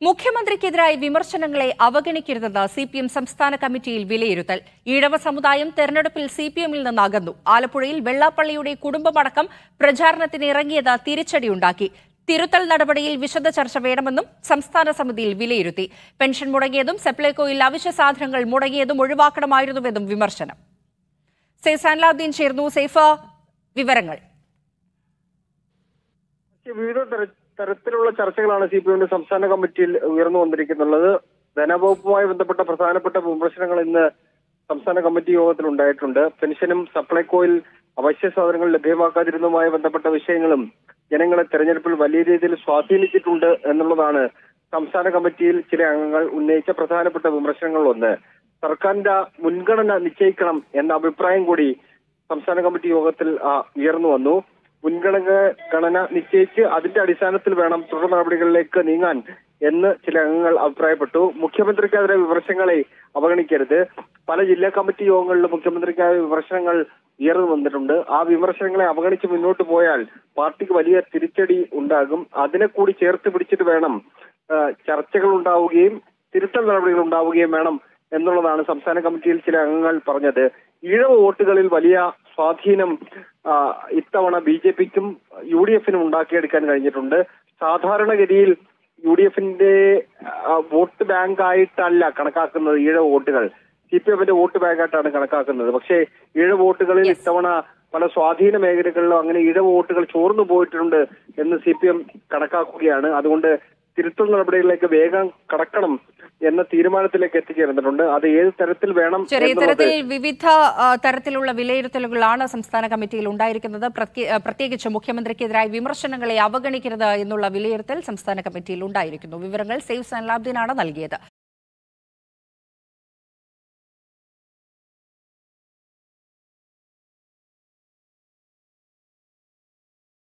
മുഖ്യമന്ത്രിക്കെതിരായ വിമർശനങ്ങളെ അവഗണിക്കരുതെന്ന് C P M സംസ്ഥാന കമ്മിറ്റിയിൽ വിലയിരുത്തൽ ഈഴവ സമുദായം തെരഞ്ഞെടുപ്പിൽ സി പി എമ്മിൽ നിന്ന് അകന്നു ആലപ്പുഴയിൽ വെള്ളാപ്പള്ളിയുടെ കുടുംബമടക്കം പ്രചാരണത്തിന് ഇറങ്ങിയത് തിരിച്ചടിയുണ്ടാക്കി തിരുത്തൽ നടപടിയിൽ വിശദ ചർച്ച വേണമെന്നും സംസ്ഥാന സമിതിയിൽ വിലയിരുത്തി പെൻഷൻ മുടങ്ങിയതും സെപ്ലൈകോയിൽ അവശ്യ സാധനങ്ങൾ മുടങ്ങിയതും ഒഴിവാക്കണമായിരുന്നുവെന്നും വിമർശനം സെയ്ഫ് സാൻലാദ്ദീൻ ചേർന്നു സേഫ വിവരങ്ങൾ വിവിധ തര- തരത്തിലുള്ള ചർച്ചകളാണ് സി പി എമ്മിന്റെ സംസ്ഥാന കമ്മിറ്റിയിൽ ഉയർന്നു വന്നിരിക്കുന്നുള്ളത് ധനവകുപ്പുമായി ബന്ധപ്പെട്ട പ്രധാനപ്പെട്ട വിമർശനങ്ങൾ ഇന്ന് സംസ്ഥാന കമ്മിറ്റി യോഗത്തിൽ ഉണ്ടായിട്ടുണ്ട് പെൻഷനും സപ്ലൈകോയിൽ അവശ്യ സാധനങ്ങൾ ലഭ്യമാക്കാതിരുന്നതുമായി ബന്ധപ്പെട്ട വിഷയങ്ങളും ജനങ്ങളെ തെരഞ്ഞെടുപ്പിൽ വലിയ രീതിയിൽ സ്വാധീനിച്ചിട്ടുണ്ട് എന്നുള്ളതാണ് സംസ്ഥാന കമ്മിറ്റിയിൽ ചില അംഗങ്ങൾ ഉന്നയിച്ച പ്രധാനപ്പെട്ട വിമർശനങ്ങളിൽ ഒന്ന് സർക്കാരിന്റെ മുൻഗണന നിശ്ചയിക്കണം എന്ന അഭിപ്രായം കൂടി സംസ്ഥാന കമ്മിറ്റി യോഗത്തിൽ ആ, ഉയർന്നു വന്നു മുൻഗണന ഗണന നിശ്ചയിച്ച് അതിന്റെ അടിസ്ഥാനത്തിൽ വേണം തുടർ നടപടികളിലേക്ക് നീങ്ങാൻ എന്ന് ചില അംഗങ്ങൾ അഭിപ്രായപ്പെട്ടു മുഖ്യമന്ത്രിക്കെതിരെ വിമർശനങ്ങളെ അവഗണിക്കരുത് പല ജില്ലാ കമ്മിറ്റി യോഗങ്ങളിൽ മുഖ്യമന്ത്രിക്കായ വിമർശനങ്ങൾ ഉയർന്നു വന്നിട്ടുണ്ട് ആ വിമർശനങ്ങളെ അവഗണിച്ച് മുന്നോട്ട് പോയാൽ പാർട്ടിക്ക് വലിയ തിരിച്ചടി ഉണ്ടാകും അതിനെ കൂടി ചേർത്ത് പിടിച്ചിട്ട് വേണം ആ, ചർച്ചകൾ ഉണ്ടാവുകയും തിരുത്തൽ നടപടികൾ ഉണ്ടാവുകയും വേണം എന്നുള്ളതാണ് സംസ്ഥാന കമ്മിറ്റിയിൽ ചില അംഗങ്ങൾ പറഞ്ഞത് ഈഴവ വോട്ടുകളിൽ വലിയ സ്വാധീനം ആ, ഇത്തവണ ബി ജെ പിക്കും യു ഡി എഫിനും ഉണ്ടാക്കിയെടുക്കാൻ കഴിഞ്ഞിട്ടുണ്ട് സാധാരണഗതിയിൽ യു ഡി എഫിന്റെ വോട്ട് ബാങ്ക് ആയിട്ടല്ല കണക്കാക്കുന്നത് ഈഴവ വോട്ടുകൾ സി പി എമ്മിന്റെ വോട്ട് ബാങ്കായിട്ടാണ് കണക്കാക്കുന്നത് പക്ഷേ ഈഴവ വോട്ടുകളിൽ ഇത്തവണ പല സ്വാധീന മേഖലകളിലും അങ്ങനെ ഈഴവ വോട്ടുകൾ ചോർന്നു പോയിട്ടുണ്ട് എന്ന് സി പി എം കണക്കാക്കുകയാണ് അതുകൊണ്ട് തിരുത്തൽ നടപടികളിലേക്ക് വേഗം കടക്കണം എന്ന തീരുമാനത്തിലേക്ക് എത്തിച്ചേർന്നിട്ടുണ്ട് അത് ഏത് തരത്തിൽ വേണം ചെറിയ എന്നുള്ളത് തരത്തിൽ വിവിധ ആ, തരത്തിലുള്ള വിലയിരുത്തലുകളാണ് സംസ്ഥാന കമ്മിറ്റിയിൽ ഉണ്ടായിരിക്കുന്നത് പ്രത്യ- ആ, പ്രത്യേകിച്ച് മുഖ്യമന്ത്രിക്കെതിരായ വിമർശനങ്ങളെ അവഗണിക്കരുത് എന്നുള്ള വിലയിരുത്തൽ സംസ്ഥാന കമ്മിറ്റിയിൽ ഉണ്ടായിരിക്കുന്നു വിവരങ്ങൾ സേവ് സൻലാബ്ദിനാണ് നൽകിയത്